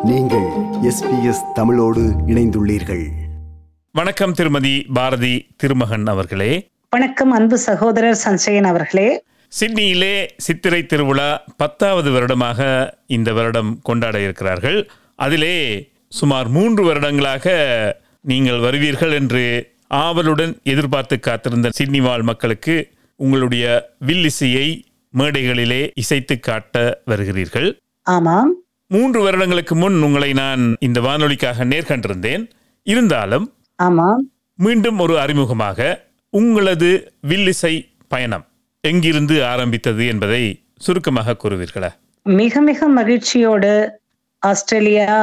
நீங்கள் எஸ்பிஎஸ் தமிழோடு இணைந்துள்ளீர்கள் வணக்கம் திருமதி பாரதி திருமகன் அவர்களே வணக்கம் அன்பு சகோதரர் சஞ்சயன் அவர்களே சிட்னியிலே சித்திரை திருவிழா பத்தாவது வருடமாக இந்த வருடம் கொண்டாட இருக்கிறார்கள் அதிலே சுமார் மூன்று வருடங்களாக நீங்கள் வருவீர்கள் என்று ஆவலுடன் எதிர்பார்த்து காத்திருந்த சிட்னி வாழ் மக்களுக்கு உங்களுடைய வில்லிசையை மேடைகளிலே இசைத்து காட்ட வருகிறீர்கள் ஆமாம் மூன்று வருடங்களுக்கு முன் உங்களை நான் இந்த வானொலிக்காக நேர்கண்டிருந்தேன் இருந்தாலும் ஆமாம் மீண்டும் ஒரு அறிமுகமாக உங்களது வில்லிசை பயணம் எங்கிருந்து ஆரம்பித்தது என்பதை சுருக்கமாக கூறுவீர்களா மிக மிக மகிழ்ச்சியோடு ஆஸ்திரேலியா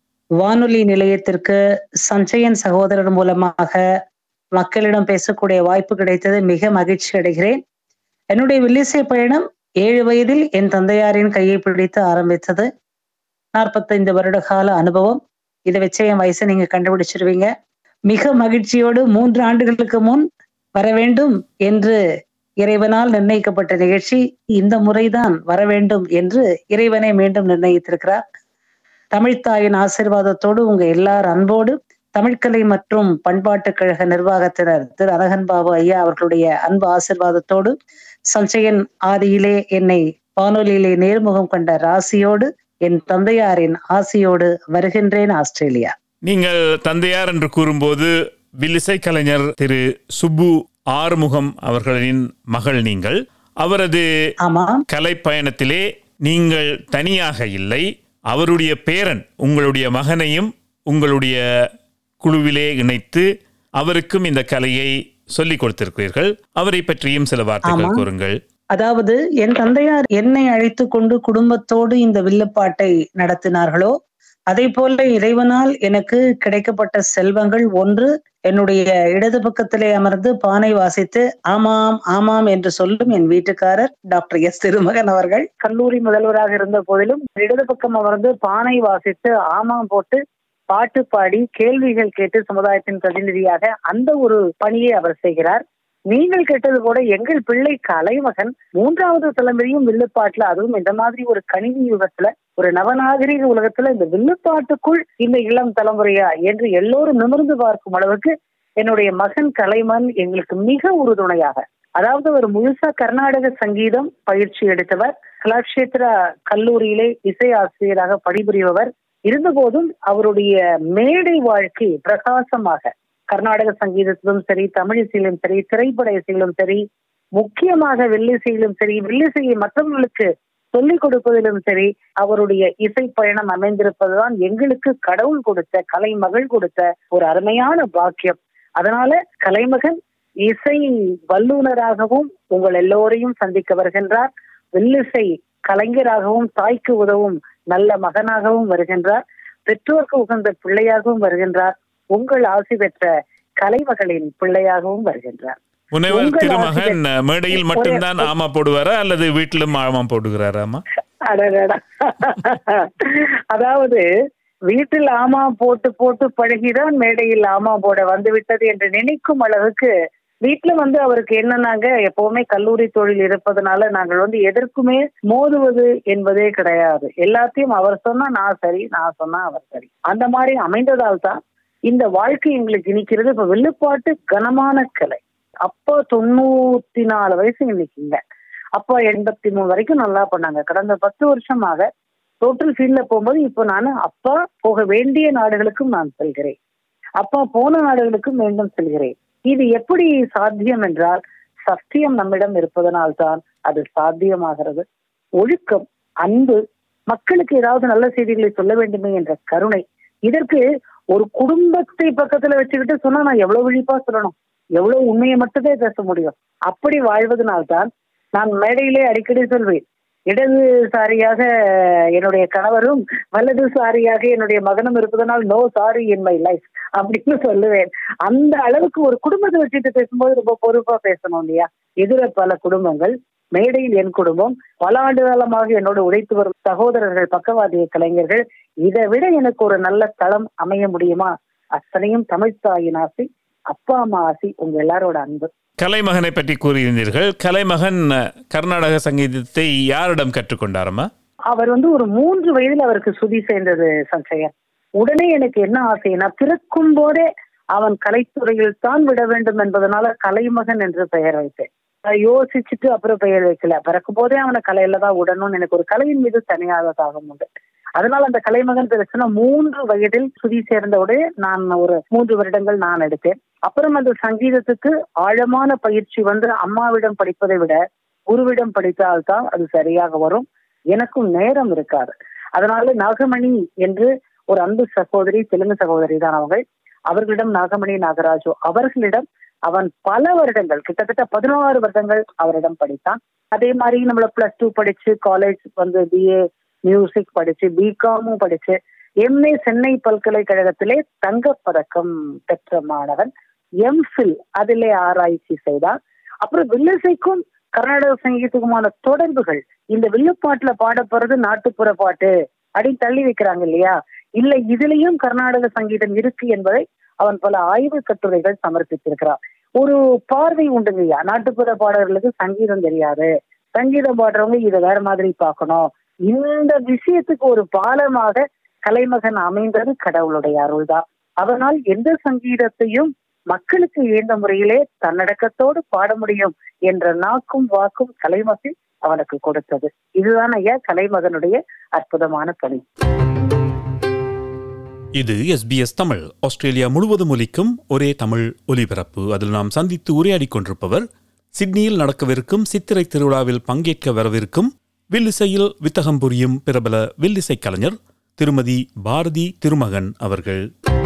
வானொலி நிலையத்திற்கு சஞ்சயன் சகோதரர் மூலமாக மக்களிடம் பேசக்கூடிய வாய்ப்பு கிடைத்தது மிக மகிழ்ச்சி அடைகிறேன் என்னுடைய வில்லிசை பயணம் ஏழு வயதில் என் தந்தையாரின் கையை பிடித்து ஆரம்பித்தது நாற்பத்தைந்து வருட கால அனுபவம் இதை வச்சே என் வயசை நீங்க கண்டுபிடிச்சிருவீங்க மிக மகிழ்ச்சியோடு மூன்று ஆண்டுகளுக்கு முன் வர வேண்டும் என்று இறைவனால் நிர்ணயிக்கப்பட்ட நிகழ்ச்சி இந்த முறைதான் வர வேண்டும் என்று இறைவனை மீண்டும் நிர்ணயித்திருக்கிறார் தமிழ்த்தாயின் ஆசீர்வாதத்தோடு உங்க எல்லார் அன்போடு தமிழ்கலை மற்றும் பண்பாட்டுக் கழக நிர்வாகத்தினர் திரு அழகன் பாபு ஐயா அவர்களுடைய அன்பு ஆசீர்வாதத்தோடு சஞ்சயன் ஆதியிலே என்னை வானொலியிலே நேர்முகம் கண்ட ராசியோடு என் தந்தையாரின் ஆசியோடு வருகின்றேன் ஆஸ்திரேலியா நீங்கள் தந்தையார் என்று கூறும்போது வில்லிசை கலைஞர் திரு சுப்பு ஆறுமுகம் அவர்களின் மகள் நீங்கள் அவரது ஆமாம் கலை பயணத்திலே நீங்கள் தனியாக இல்லை அவருடைய பேரன் உங்களுடைய மகனையும் உங்களுடைய குழுவிலே இணைத்து அவருக்கும் இந்த கலையை சொல்லிக் கொடுத்திருக்கிறீர்கள் அவரை பற்றியும் சில வார்த்தைகள் ஆமா. கூறுங்கள் அதாவது என் தந்தையார் என்னை அழைத்து கொண்டு குடும்பத்தோடு இந்த வில்லுப்பாட்டை நடத்தினார்களோ அதே போல இறைவனால் எனக்கு கிடைக்கப்பட்ட செல்வங்கள் ஒன்று என்னுடைய இடது பக்கத்திலே அமர்ந்து பானை வாசித்து ஆமாம் ஆமாம் என்று சொல்லும் என் வீட்டுக்காரர் டாக்டர் எஸ் திருமகன் அவர்கள் கல்லூரி முதல்வராக இருந்த போதிலும் இடது பக்கம் அமர்ந்து பானை வாசித்து ஆமாம் போட்டு பாட்டு பாடி கேள்விகள் கேட்டு சமுதாயத்தின் பிரதிநிதியாக அந்த ஒரு பணியை அவர் செய்கிறார் நீங்கள் கேட்டது கூட எங்கள் பிள்ளை கலைமகன் மூன்றாவது தலைமுறையும் வில்லுப்பாட்டுல அதுவும் இந்த மாதிரி ஒரு கணினி யுகத்துல ஒரு நவநாகரிக உலகத்துல இந்த வில்லுப்பாட்டுக்குள் இந்த இளம் தலைமுறையா என்று எல்லோரும் நிமிர்ந்து பார்க்கும் அளவுக்கு என்னுடைய மகன் கலைமன் எங்களுக்கு மிக உறுதுணையாக அதாவது ஒரு முழுசா கர்நாடக சங்கீதம் பயிற்சி எடுத்தவர் கலாக்ஷேத்ரா கல்லூரியிலே இசை ஆசிரியராக பணிபுரிபவர் இருந்தபோதும் அவருடைய மேடை வாழ்க்கை பிரகாசமாக கர்நாடக சங்கீதத்திலும் சரி தமிழ் இசையிலும் சரி திரைப்பட இசையிலும் சரி முக்கியமாக வில்லிசையிலும் சரி வில்லிசையை மற்றவர்களுக்கு சொல்லிக் கொடுப்பதிலும் சரி அவருடைய இசை பயணம் அமைந்திருப்பதுதான் எங்களுக்கு கடவுள் கொடுத்த கலைமகள் கொடுத்த ஒரு அருமையான பாக்கியம் அதனால கலைமகன் இசை வல்லுனராகவும் உங்கள் எல்லோரையும் சந்திக்க வருகின்றார் வில்லிசை கலைஞராகவும் தாய்க்கு உதவும் நல்ல மகனாகவும் வருகின்றார் பெற்றோருக்கு உகந்த பிள்ளையாகவும் வருகின்றார் உங்கள் ஆசி பெற்ற கலைமகளின் பிள்ளையாகவும் வருகின்றார் முனைவர் உங்கள் திருமகன் ஆசிரியர். மேடையில் மட்டும்தான் ஆமா போடுவாரா அல்லது வீட்டிலும் ஆமா போடுகிறாராமா அடடடா. அதாவது வீட்டில் ஆமா போட்டு போட்டு பழகிதான் மேடையில் ஆமா போட வந்து விட்டது என்று நினைக்கும் அளவுக்கு வீட்டுல வந்து அவருக்கு என்னன்னாங்க எப்பவுமே கல்லூரி தொழில் இருப்பதனால நாங்கள் வந்து எதற்குமே மோதுவது என்பதே கிடையாது எல்லாத்தையும் அவர் சொன்னா நான் சரி நான் சொன்னா அவர் சரி அந்த மாதிரி அமைந்ததால் தான் இந்த வாழ்க்கை எங்களுக்கு இனிக்கிறது இப்ப வில்லுப்பாட்டு கனமான கலை அப்போ தொண்ணூத்தி நாலு வயசு இன்னைக்குங்க அப்போ எண்பத்தி மூணு வரைக்கும் நல்லா பண்ணாங்க கடந்த பத்து வருஷமாக டோட்டல் ஃபீல்ட்ல போகும்போது இப்போ நான் அப்பா போக வேண்டிய நாடுகளுக்கும் நான் செல்கிறேன் அப்பா போன நாடுகளுக்கும் மீண்டும் செல்கிறேன் இது எப்படி சாத்தியம் என்றால் சத்தியம் நம்மிடம் இருப்பதனால்தான் அது சாத்தியமாகிறது ஒழுக்கம் அன்பு மக்களுக்கு ஏதாவது நல்ல செய்திகளை சொல்ல வேண்டுமே என்ற கருணை இதற்கு ஒரு குடும்பத்தை பக்கத்துல வச்சுக்கிட்டு சொன்னா நான் எவ்வளவு விழிப்பா சொல்லணும் எவ்வளவு உண்மையை மட்டுமே பேச முடியும் அப்படி வாழ்வதனால்தான் நான் மேடையிலே அடிக்கடி சொல்வேன் இடதுசாரியாக என்னுடைய கணவரும் வலதுசாரியாக என்னுடைய மகனும் இருப்பதனால் no sorry in my life அப்படின்னு சொல்லுவேன் அந்த அளவுக்கு ஒரு குடும்பத்தை வச்சுட்டு பேசும்போது ரொம்ப பொறுப்பா பேசணும் இல்லையா எதிர பல குடும்பங்கள் மேடையில் என் குடும்பம் பல ஆண்டு காலமாக என்னோடு உழைத்து வரும் சகோதரர்கள் பக்கவாதிய கலைஞர்கள் இதை விட எனக்கு ஒரு நல்ல தளம் அமைய முடியுமா அத்தனையும் தமிழ் தாயின் ஆசை அப்பா அம்மா ஆசை உங்க எல்லாரோட அன்பு கலைமகனை பற்றி கூறியிருந்தீர்கள் கலைமகன் அஹ், கர்நாடக சங்கீதத்தை யாரிடம் கற்றுக்கொண்டாரம்மா அவர் வந்து ஒரு மூன்று வயதில் அவருக்கு சுதி சேர்ந்தது சஞ்சயன் உடனே எனக்கு என்ன ஆசைனா பிறக்கும் போதே அவன் கலைத்துறையில் தான் விட வேண்டும் என்பதனால கலைமகன் என்று பெயர் வைத்தேன் அதை யோசிச்சுட்டு அப்புறம் பெயர் வைக்கல பிறக்கும் போதே அவனை கலையில தான் விடணும்னு எனக்கு ஒரு கலையின் மீது தனியாக தாகம் உண்டு அதனால அந்த கலைமகன் பேசுனா மூன்று வயதில் சுதி சேர்ந்தவுடனே நான் ஒரு மூன்று வருடங்கள் நான் எடுத்தேன் அப்புறம் அந்த சங்கீதத்துக்கு ஆழமான பயிற்சி வந்து அம்மாவிடம் படிப்பதை விட குருவிடம் படித்தால்தான் அது சரியாக வரும் எனக்கும் நேரம் இருக்காது அதனால நாகமணி என்று ஒரு அன்பு சகோதரி தெலுங்கு சகோதரி தான் அவங்க அவர்களிடம் நாகமணி நாகராஜு அவர்களிடம் அவன் பல வருடங்கள் கிட்டத்தட்ட பதினாறு வருடங்கள் அவரிடம் படித்தான் அதே மாதிரி நம்மள பிளஸ் டூ படிச்சு காலேஜ் வந்து பிஏ மியூசிக் படிச்சு பிகாமும் படிச்சு எம்ஏ சென்னை பல்கலைக்கழகத்திலே தங்கப்பதக்கம் பெற்ற மாணவன் எம்ஃபில் அதிலே ஆராய்ச்சி செய்தார் அப்புறம் வில்லிசைக்கும் கர்நாடக சங்கீதத்துக்குமான தொடர்புகள் இந்த வில்லுப்பாட்டுல பாடப்படுறது நாட்டுப்புற பாட்டு அப்படின்னு தள்ளி வைக்கிறாங்க இல்லையா இல்ல இதுலயும் கர்நாடக சங்கீதம் இருக்கு என்பதை அவன் பல ஆய்வு கட்டுரைகள் சமர்ப்பித்திருக்கிறான் ஒரு பார்வை உண்டுங்கய்யா நாட்டுப்புற பாடல்களுக்கு சங்கீதம் தெரியாது சங்கீதம் பாடுறவங்க இதை வேற மாதிரி பார்க்கணும் இந்த விஷயத்துக்கு ஒரு பாலமாக கலைமகன் அமைந்தது கடவுளுடைய அருள்தான் அதனால் எந்த சங்கீதத்தையும் மக்களுக்கு ஏந்த முறையிலே தன்னடக்கத்தோடு பாட முடியும் என்ற நாக்கும் வாக்கும் கலைமகன் அவனுக்கு கொடுத்தது இதுதான் ஐயா கலைமகனுடைய அற்புதமான பணி இது எஸ்பிஎஸ் தமிழ் ஆஸ்திரேலியா முழுவதும் ஒலிக்கும் ஒரே தமிழ் ஒலிபரப்பு அதில் நாம் சந்தித்து உரையாடிக் கொண்டிருப்பவர் சிட்னியில் நடக்கவிருக்கும் சித்திரை திருவிழாவில் பங்கேற்க வரவிருக்கும் வில்லிசையில் வித்தகம் புரியும் பிரபல வில்லிசை கலைஞர் திருமதி பாரதி திருமகன் அவர்கள்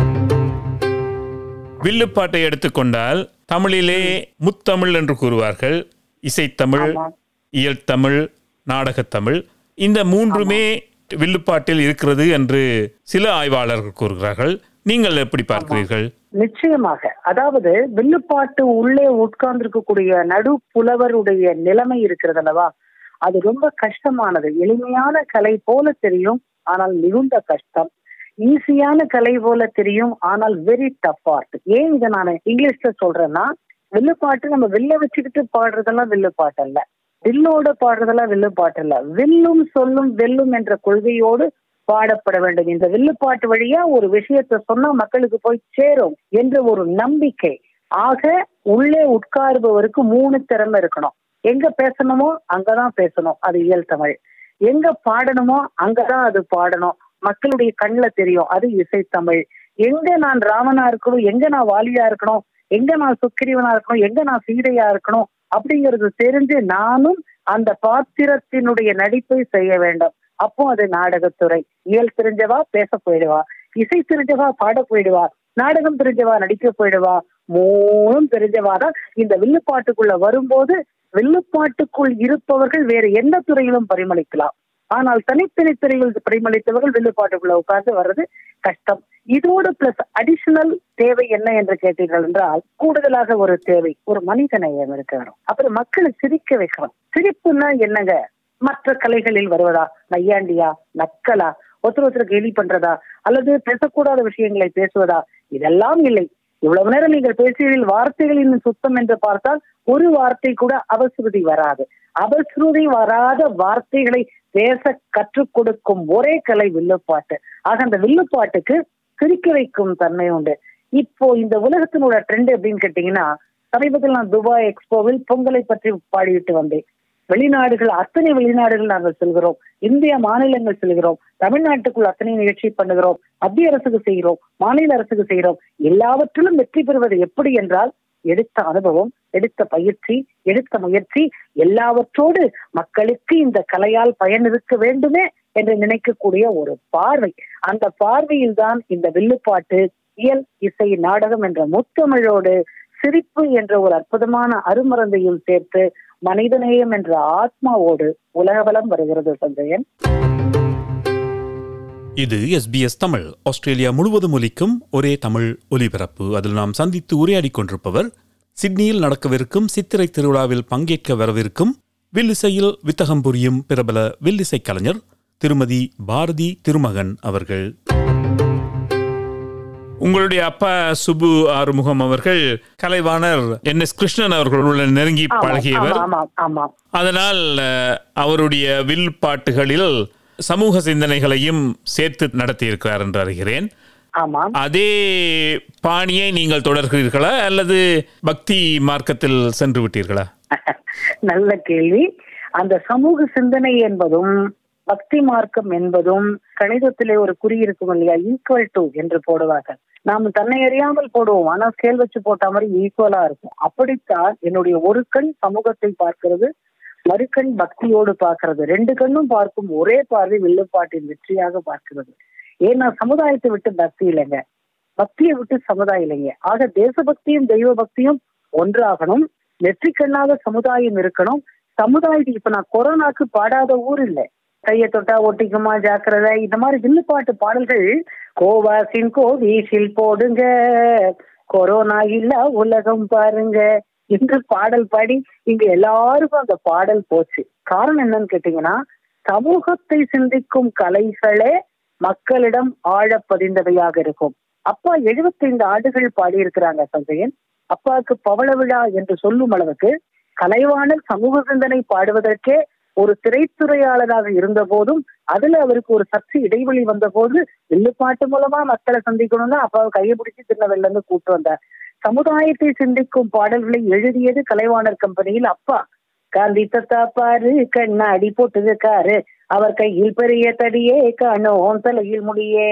வில்லுப்பாட்டை எடுத்துக்கொண்டால் தமிழிலே முத்தமிழ் என்று கூறுவார்கள் இசைத்தமிழ் ஆமா. இயல் தமிழ் நாடகத்தமிழ் இந்த மூன்றுமே வில்லுப்பாட்டில் இருக்கிறது என்று சில ஆய்வாளர்கள் கூறுகிறார்கள் நீங்கள் எப்படி பார்க்கிறீர்கள் நிச்சயமாக அதாவது வில்லுப்பாட்டு உள்ளே உட்கார்ந்திருக்கக்கூடிய நடு புலவருடைய நிலைமை இருக்கிறது அல்லவா அது ரொம்ப கஷ்டமானது எளிமையான கலை போல தெரியும் ஆனால் மிகுந்த கஷ்டம் ஈஸியான கலை போல தெரியும் ஆனால் வெரி டஃப் ஆர்ட் ஏன் இதை நான் இங்கிலீஷ்ல சொல்றேன்னா வில்லுப்பாட்டு நம்ம வில்ல வச்சுக்கிட்டு பாடுறதெல்லாம் வில்லுப்பாட்டு அல்ல வில்லோட பாடுறதெல்லாம் வில்லுப்பாட்டு அல்ல வில்லும் சொல்லும் வெல்லும் என்ற கொள்கையோடு பாடப்பட வேண்டும் இந்த வில்லுப்பாட்டு வழியா ஒரு விஷயத்தை சொன்னா மக்களுக்கு போய் சேரும் என்ற ஒரு நம்பிக்கை ஆக உள்ளே உட்காருபவருக்கு மூணு திறமை இருக்கணும் எங்க பேசணுமோ அங்கதான் பேசணும் அது இயல் தமிழ் எங்க பாடணுமோ அங்கதான் அது பாடணும் மக்களுடைய கண்ணுல தெரியும் அது இசைத்தமிழ் எங்க நான் ராமனா இருக்கணும் எங்க நான் வாலியா இருக்கணும் எங்க நான் சுக்கிரீவனா இருக்கணும் எங்க நான் சீதையா இருக்கணும் அப்படிங்கிறது தெரிஞ்சு நானும் அந்த பாத்திரத்தினுடைய நடிப்பை செய்ய வேண்டும் அப்போ அது நாடகத்துறை இயல் தெரிஞ்சவா பேச போயிடுவா இசை தெரிஞ்சவா பாட போயிடுவா நாடகம் தெரிஞ்சவா நடிக்க போயிடுவா மூணும் தெரிஞ்சவா தான் இந்த வில்லுப்பாட்டுக்குள்ள வரும்போது வில்லுப்பாட்டுக்குள் இருப்பவர்கள் வேற எந்த துறையிலும் பரிமளிக்கலாம் ஆனால் தனித்தனி துறையில் பரிமளித்தவர்கள் வில்லுப்பாட்டுக்குள்ள உட்கார்ந்து வர்றது கஷ்டம் இதோடு பிளஸ் அடிஷனல் தேவை என்ன என்று கேட்டீர்கள் என்றால் கூடுதலாக ஒரு தேவை ஒரு மனித நேயம் இருக்க வேணும் அப்புறம் மக்களை சிரிக்க வைக்கணும் சிரிப்புன்னா என்னங்க மற்ற கலைகளில் வருவதா நையாண்டியா நக்கலா ஒருத்தர் ஒருத்தர் கேலி பண்றதா அல்லது பேசக்கூடாத விஷயங்களை பேசுவதா இதெல்லாம் இல்லை இவ்வளவு நேரம் நீங்கள் பேசியதில் வார்த்தைகளின் சுத்தம் என்று பார்த்தால் ஒரு வார்த்தை கூட அவசுருதி வராது அவசுருதி வராத வார்த்தைகளை பேச கற்றுக் கொடுக்கும் ஒரே கலை வில்லுப்பாட்டு ஆக அந்த வில்லுப்பாட்டுக்கு சிரிக்க வைக்கும் தன்மை உண்டு இப்போ இந்த உலகத்தினோட ட்ரெண்ட் எப்படின்னு கேட்டீங்கன்னா சமீபத்தில் நான் துபாய் எக்ஸ்போவில் பொங்கலை பற்றி பாடிவிட்டு வந்தேன் வெளிநாடுகள் அத்தனை வெளிநாடுகள் நாங்கள் செல்கிறோம் இந்திய மாநிலங்கள் செல்கிறோம் தமிழ்நாட்டுக்குள் அத்தனை நிகழ்ச்சி பண்ணுகிறோம் மத்திய அரசுக்கு செய்கிறோம் மாநில அரசுக்கு செய்கிறோம் எல்லாவற்றிலும் வெற்றி பெறுவது எப்படி என்றால் எடுத்த அனுபவம் எடுத்த பயிற்சி எடுத்த முயற்சி எல்லாவற்றோடு மக்களுக்கு இந்த கலையால் பயன் இருக்க வேண்டுமே என்று நினைக்கக்கூடிய ஒரு பார்வை அந்த பார்வையில் தான் இந்த வில்லுப்பாட்டு இயல் இசை நாடகம் என்ற முத்தமிழோடு சிரிப்பு என்ற ஒரு அற்புதமான அருமருந்தையும் சேர்த்து மனிதநேயம் என்ற ஆத்மாவோடு உலகபலம் வருகிறது சஞ்சயன் இது எஸ்பிஎஸ் தமிழ் ஆஸ்திரேலியா முழுவதும் ஒலிக்கும் ஒரே தமிழ் ஒலிபரப்பு அதில் நாம் சந்தித்து உரையாடிக் கொண்டிருப்பவர் சிட்னியில் நடக்கவிருக்கும் சித்திரை திருவிழாவில் பங்கேற்க வரவிருக்கும் வில்லிசையில் வித்தகம் புரியும் பிரபல வில்லிசை கலைஞர் திருமதி பாரதி திருமகன் அவர்கள் உங்களுடைய அப்பா சுபு ஆறுமுகம் அவர்கள் கலைவாணர் என் எஸ் கிருஷ்ணன் அவர்களுடன் நெருங்கி ஆமாம், பழகியவர் ஆமாம், ஆமாம் ஆமாம் அதனால் அஹ், அவருடைய வில் பாட்டுகளில் சமூக சிந்தனைகளையும் சேர்த்து நடத்தியிருக்கிறார் என்று அறிகிறேன் ஆமாம் அதே பாணியை நீங்கள் தொடர்கிறீர்களா அல்லது பக்தி மார்க்கத்தில் சென்று விட்டீர்களா நல்ல கேள்வி அந்த சமூக சிந்தனை என்பதும் பக்தி மார்க்கம் என்பதும் கணிதத்திலே ஒரு குறி இருக்கும் இல்லையா ஈக்குவல் டு என்று போடுவார்கள் நாம் தன்னை அறியாமல் போடுவோம் ஆனா ஸ்கேல் வச்சு போட்ட மாதிரி ஈக்குவலா இருக்கும் அப்படித்தான் என்னுடைய ஒரு கண் சமூகத்தை பார்க்கிறது மறுகண் பக்தியோடு பார்க்கிறது ரெண்டு கண்ணும் பார்க்கும் ஒரே பார்வை வில்லுப்பாட்டின் வெற்றியாக பார்க்கிறது ஏன்னா சமுதாயத்தை விட்டு பக்தி இல்லைங்க பக்தியை விட்டு சமுதாயம் இல்லைங்க ஆக தேசபக்தியும் தெய்வ பக்தியும் ஒன்றாகணும் நெற்றிக்கண்ணாக சமுதாயம் இருக்கணும் சமுதாயத்துக்கு இப்ப நான் கொரோனாக்கு பாடாத ஊர் இல்லை கையை தொட்டா ஒட்டிக்குமா ஜாக்கிரதை இந்த மாதிரி வில்லுப்பாட்டு பாடல்கள் கோவாசின் கோவிஷில் போடுங்க கொரோனா இல்ல உலகம் பாருங்க என்று பாடல் பாடி இங்க எல்லாருக்கும் அந்த பாடல் போச்சு காரணம் என்னன்னு கேட்டீங்கன்னா சமூகத்தை சிந்திக்கும் கலைகளே மக்களிடம் ஆழ பதிந்தவையாக இருக்கும் அப்பா 75 ஆண்டுகள் பாடியிருக்கிறாங்க சஞ்சயன் அப்பாவுக்கு பவள விழா என்று சொல்லும் அளவுக்கு கலைவாணர் சமூக சிந்தனை பாடுவதற்கே ஒரு திரைத்துறையாளராக இருந்த போதும் அதுல அவருக்கு ஒரு சற்று இடைவெளி வந்த போது வில்லுப்பாட்டு மூலமா மக்களை சந்திக்கணும்னா அப்பாவை கையை பிடிச்சி திருநெல்வேலில இருந்து கூட்டு வந்தார் சமுதாயத்தை சிந்திக்கும் பாடல்களை எழுதியது கலைவாணர் கம்பெனியில் அப்பா காந்தி தத்தா பாரு கண்ணாடி போட்டுக்காரு அவர் கையில் பெரிய தடியே காணோம் தலையில் முடியே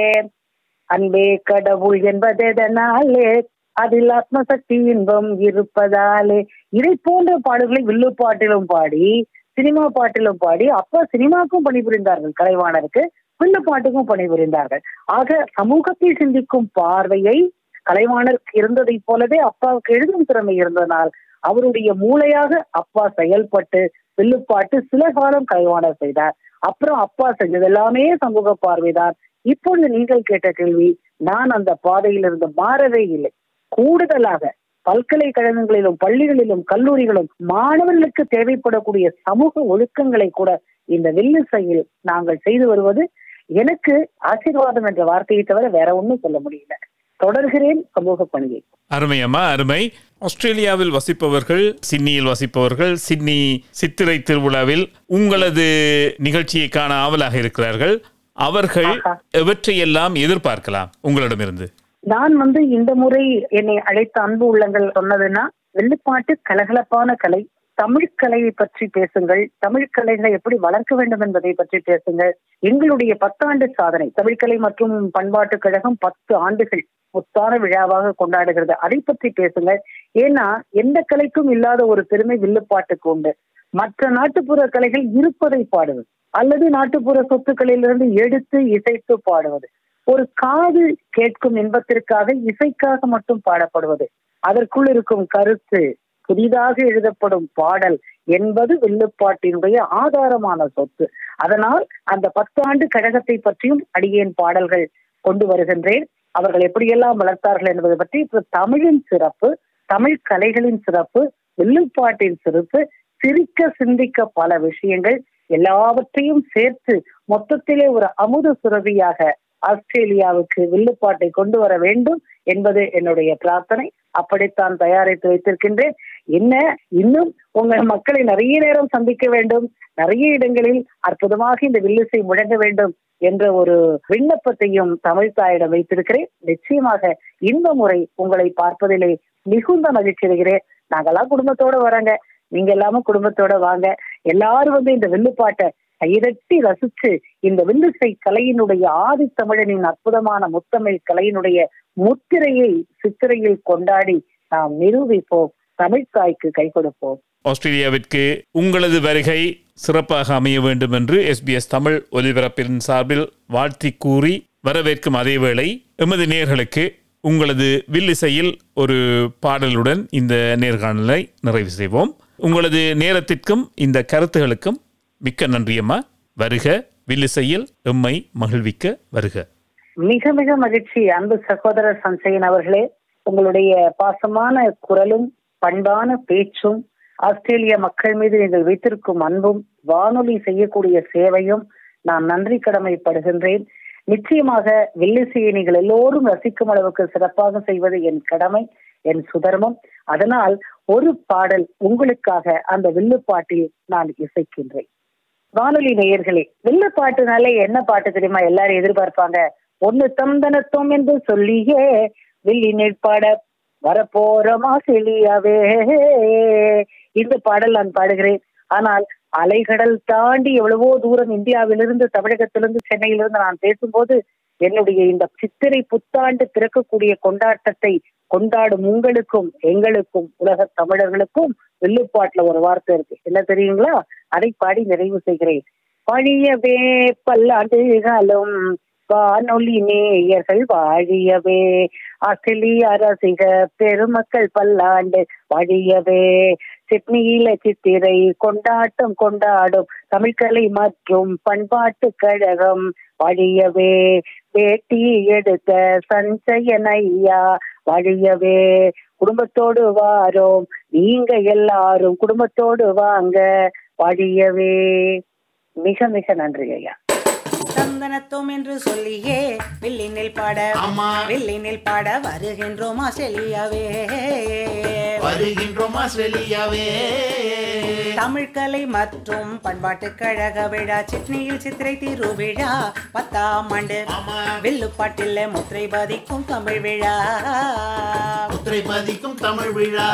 அன்பே கடவுள் என்பதெதனாலே அதில் ஆத்மசக்தி இன்பம் இருப்பதாலே இதை போன்ற பாடல்களை வில்லு பாட்டிலும் பாடி சினிமா பாட்டிலும் பாடி அப்பா சினிமாக்கும் பணிபுரிந்தார்கள் கலைவாணருக்கு வில்லு பாட்டுக்கும் பணிபுரிந்தார்கள் ஆக சமூகத்தை சிந்திக்கும் பார்வையை கலைவாணருக்கு இருந்ததை போலவே அப்பாவுக்கு எழுதும் திறமை இருந்ததனால் அவருடைய மூளையாக அப்பா செயல்பட்டு வில்லுப்பாட்டு சில காலம் கலைவாணர் செய்தார் அப்புறம் அப்பா செஞ்சது எல்லாமே சமூக பார்வைதான் இப்பொழுது நீங்கள் கேட்ட கேள்வி நான் அந்த பாதையில் இருந்து மாறவே இல்லை கூடுதலாக பல்கலைக்கழகங்களிலும் பள்ளிகளிலும் கல்லூரிகளும் மாணவர்களுக்கு தேவைப்படக்கூடிய சமூக ஒழுக்கங்களை கூட இந்த வில்லிசையில் நாங்கள் செய்து வருவது எனக்கு ஆசீர்வாதம் என்ற வார்த்தையை தவிர வேற ஒண்ணும் சொல்ல முடியல தொடர்கிறேன் சமூக பணியை அருமை அம்மா அருமை ஆஸ்திரேலியாவில் வசிப்பவர்கள் சிட்னியில் வசிப்பவர்கள் சிட்னி சித்திரை திருவிழாவில் உங்களது நிகழ்ச்சியை காண ஆவலாக இருக்கிறார்கள் அவர்கள் ஆஹா. எவற்றையெல்லாம் எதிர்பார்க்கலாம் உங்களிடமிருந்து நான் வந்து இந்த முறை என்னை அழைத்த அன்பு உள்ளங்கள் சொன்னதுன்னா வெள்ளிப்பாட்டு கலகலப்பான கலை தமிழ் கலையை பற்றி பேசுங்கள் தமிழ் கலைகளை எப்படி வளர்க்க வேண்டும் என்பதை பற்றி பேசுங்கள் எங்களுடைய பத்தாண்டு சாதனை தமிழ்கலை மற்றும் பண்பாட்டு கழகம் பத்து ஆண்டுகள் முத்தான விழாவாக கொண்டாடுகிறது அதை பற்றி பேசுங்கள் ஏன்னா எந்த கலைக்கும் இல்லாத ஒரு பெருமை வில்லுப்பாட்டுக்கு உண்டு மற்ற நாட்டுப்புற கலைகள் இருப்பதை பாடுவது அல்லது நாட்டுப்புற சொத்துக்களிலிருந்து எடுத்து இசைத்து பாடுவது ஒரு காது கேட்கும் இன்பத்திற்காக இசைக்காக மட்டும் பாடப்படுவது அதற்குள் இருக்கும் கருத்து புதிதாக எழுதப்படும் பாடல் என்பது வில்லுப்பாட்டினுடைய ஆதாரமான சொத்து அதனால் அந்த பத்தாண்டு கழகத்தை பற்றியும் அடியேன் பாடல்கள் கொண்டு வருகின்றேன் அவர்கள் எப்படியெல்லாம் வளர்த்தார்கள் என்பது பற்றி இப்ப தமிழின் சிறப்பு தமிழ் கலைகளின் சிறப்பு வில்லுப்பாட்டின் சிறப்பு சிரிக்க சிந்திக்க பல விஷயங்கள் எல்லாவற்றையும் சேர்த்து மொத்தத்திலே ஒரு அமுத சுரபியாக ஆஸ்திரேலியாவுக்கு வில்லுப்பாட்டை கொண்டு வர வேண்டும் என்பது என்னுடைய பிரார்த்தனை அப்படித்தான் தயாரித்து வைத்திருக்கின்றேன் என்ன இன்னும் உங்க மக்களை நிறைய நேரம் சந்திக்க வேண்டும் நிறைய இடங்களில் அற்புதமாக இந்த வில்லிசை முழங்க வேண்டும் என்ற ஒரு விண்ணப்பத்தையும் தமிழ் தாயிடம் வைத்திருக்கிறேன் நிச்சயமாக இந்த முறை உங்களை பார்ப்பதிலே மிகுந்த மகிழ்ச்சி அடைகிறேன் நாங்கெல்லாம் குடும்பத்தோட வராங்க நீங்க எல்லாமே குடும்பத்தோட வாங்க எல்லாரும் வந்து இந்த வில்லுப்பாட்டை கைதட்டி ரசிச்சு இந்த வில்லிசை கலையினுடைய ஆதித்தமிழனின் அற்புதமான முத்தமிழ் கலையினுடைய முத்திரையை சித்திரையில் கொண்டாடி நாம் நிரூபிப்போம் தமிழ்த்தாய்க்கு கை கொடுப்போம் ஆஸ்திரேலியாவிற்கு உங்களது வருகை சிறப்பாக அமைய வேண்டும் என்று எஸ்பிஎஸ் தமிழ் ஒலிபரப்பின் சார்பில் வாழ்த்தி கூறி வரவேற்கும் அதேவேளை எமது நேர்களுக்கு உங்களது வில்லிசையில் ஒரு பாடலுடன் இந்த நேர்காணலை நிறைவு செய்வோம் உங்களது நேரத்திற்கும் இந்த கருத்துகளுக்கும் மிக்க நன்றியம்மா வருக வில்லிசையில் எம்மை மகிழ்விக்க வருக மிக மிக மகிழ்ச்சி அன்பு சகோதரர் சஞ்சயன் அவர்களே உங்களுடைய பாசமான குரலும் பண்பான பேச்சும் ஆஸ்திரேலிய மக்கள் மீது நீங்கள் வைத்திருக்கும் அன்பும் வானொலி செய்யக்கூடிய சேவையும் நான் நன்றி கடமைப்படுகின்றேன் நிச்சயமாக வில்லிசையை நீங்கள் எல்லோரும் ரசிக்கும் அளவுக்கு சிறப்பாக செய்வது என் கடமை என் சுதர்மம் அதனால் ஒரு பாடல் உங்களுக்காக அந்த வில்லுப்பாட்டில் நான் இசைக்கின்றேன் வானொலி நேயர்களே வில்ல பாட்டுனாலே என்ன பாட்டு தெரியுமா எல்லாரும் எதிர்பார்ப்பாங்க ஒன்னு தந்தனத்தோம் என்று சொல்லியே வில்லி நெற்பாட வரப்போறமா செழியாவே இந்த பாடல் நான் பாடுகிறேன் ஆனால் அலைகடல் தாண்டி எவ்வளவோ தூரம் இந்தியாவிலிருந்து தமிழகத்திலிருந்து சென்னையிலிருந்து நான் பேசும்போது என்னுடைய இந்த சித்திரை புத்தாண்டு பிறக்கக்கூடிய கொண்டாட்டத்தை கொண்டாடும் உங்களுக்கும் எங்களுக்கும் உலக தமிழர்களுக்கும் வில்லுப்பாட்டுல ஒரு வார்த்தை இருக்கு என்ன தெரியுங்களா அதை பாடி நிறைவு செய்கிறேன் பழியவே பல்லாண்டு காலம் வானொலி நேயர்கள் வாழியவே ஆஸ்திரேலிய ரசிக பெருமக்கள் பல்லாண்டு வாழியவே சிட்னியில சித்திரை கொண்டாட்டம் கொண்டாடும் தமிழ்கலை மற்றும் பண்பாட்டு கழகம் வாழியவே பேட்டி எடுத்த சஞ்சயன் ஐயா வாழியவே குடும்பத்தோடு வாரோம் நீங்க எல்லாரும் குடும்பத்தோடு வாங்க வாழியவே மிக மிக நன்றி ஐயா தந்தனத்தோம் என்று சொல்லியே வில்லினில் பாட ஆமா. வில்லினில் பாட வருகின்றோம் ஆஸ்திரேலியாவே வருகின்றோம் ஆஸ்திரேலியாவே தமிழ்கலை மற்றும் பண்பாட்டு கழக விழா சிட்னியில் சித்திரை திருவிழா பத்தாம் ஆண்டு ஆமா. வில்லுப்பாட்டில் முத்திரை பதிக்கும் தமிழ் விழா முத்திரை பதிக்கும் தமிழ் விழா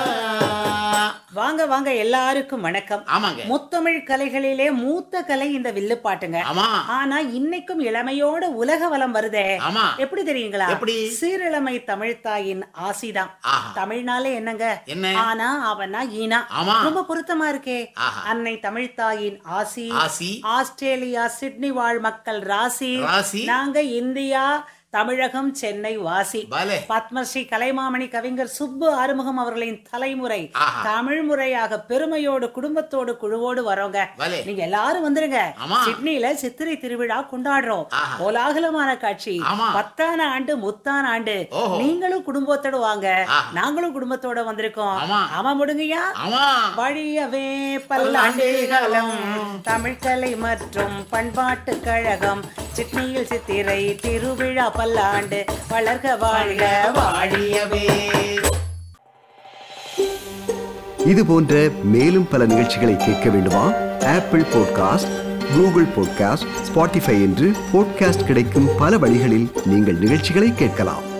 வாங்க வாங்க எல்லாருக்கும் வணக்கம் ஆமாங்க முத்தமிழ் கலைகளிலே மூத்த கலை இந்த வில்லுப்பாட்டுங்க ஆமா ஆனா இன்னைக்கும் இளமையோட உலக வலம் வருதே ஆமா எப்படி தெரியுங்களா எப்படி? சீரிழமை தமிழ்த்தாயின் ஆசிதான் ஆஹா. தமிழ்னாலே என்னங்க என்ன? ஆனா அவனா ஈனா ஆமா. ரொம்ப பொருத்தமா இருக்கே ஆஹா. அன்னை தமிழ்த்தாயின் ஆசி ஆசி. ஆஸ்திரேலியா சிட்னி வாழ் மக்கள் ராசி ராசி. நாங்க இந்தியா தமிழகம் சென்னை வாசி பலே. பத்மஸ்ரீ கலைமாமணி கவிஞர் சுப்பு ஆறுமுகம் அவர்களின் தலைமுறை ஆஹா. தமிழ் முறையாக பெருமையோடு குடும்பத்தோடு குழுவோடு வரோங்க பலே. நீங்க எல்லாரும் வந்துருங்க ஆமா. சிட்னில சித்திரை திருவிழா கொண்டாடுறோம் ஆஹா. கோலாகலமான காட்சி ஆமா. பத்தான ஆண்டு முத்தான ஆண்டு ஓஹோ. நீங்களும் குடும்பத்தோட வாங்க ஆஹா. நாங்களும் குடும்பத்தோட வந்திருக்கோம் ஆமா. ஆமா முடுங்கய்யா ஆமா வழியவே பல்லாண்டு காலம் தமிழ்கலை மற்றும் பண்பாட்டு கழகம் சிட்னியில் சித்திரை திருவிழா பல்லாண்டு வளர்க வாழ்க வாழியவே இது போன்ற மேலும் பல நிகழ்ச்சிகளை கேட்க வேண்டுமா Apple podcast Google podcast Spotify என்று பாட்காஸ்ட் கிடைக்கும் பல வழிகளில் நீங்கள் நிகழ்ச்சிகளை கேட்கலாம்